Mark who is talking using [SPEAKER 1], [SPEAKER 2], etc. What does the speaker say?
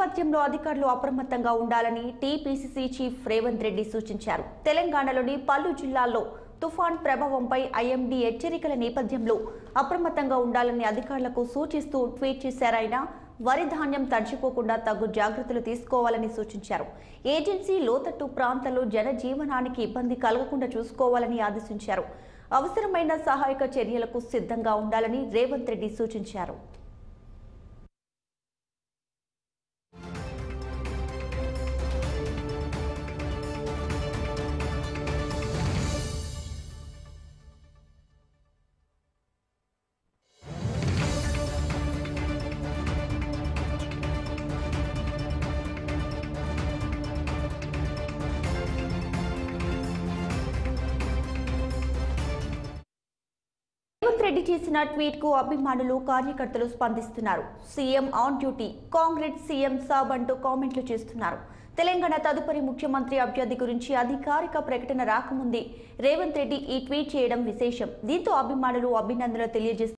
[SPEAKER 1] నేపథ్యంలో అధికారులు అప్రమత్తంగా ఉండాలని టీపీసీసీ చీఫ్ రేవంత్ రెడ్డి సూచించారు తెలంగాణలోని పలు జిల్లాల్లో తుఫాన్ ప్రభావంపై ఐఎండీ హెచ్చరికల నేపథ్యంలో అప్రమత్తంగా ఉండాలని అధికారులకు సూచిస్తూ ట్వీట్ చేశారాయన వరి ధాన్యం తడిచిపోకుండా తగు జాగ్రత్తలు తీసుకోవాలని సూచించారు ఏజెన్సీ లోతట్టు ప్రాంతాల్లో జనజీవనానికి ఇబ్బంది కలగకుండా చూసుకోవాలని ఆదేశించారు అవసరమైన సహాయక చర్యలకు సిద్ధంగా ఉండాలని రేవంత్ రెడ్డి సూచించారు రేవంత్ రెడ్డి చేసిన ట్వీట్ కు అభిమానులు కార్యకర్తలు స్పందిస్తున్నారు CM on duty Congress CM సాబ్ అంటూ కామెంట్లు చేస్తున్నారు తెలంగాణ తదుపరి ముఖ్యమంత్రి అభ్యర్థి గురించి అధికారిక ప్రకటన రాకముందే రేవంత్ రెడ్డి ఈ ట్వీట్ చేయడం విశేషం దీంతో అభిమానులు అభినందనలు తెలియజేస్తున్నారు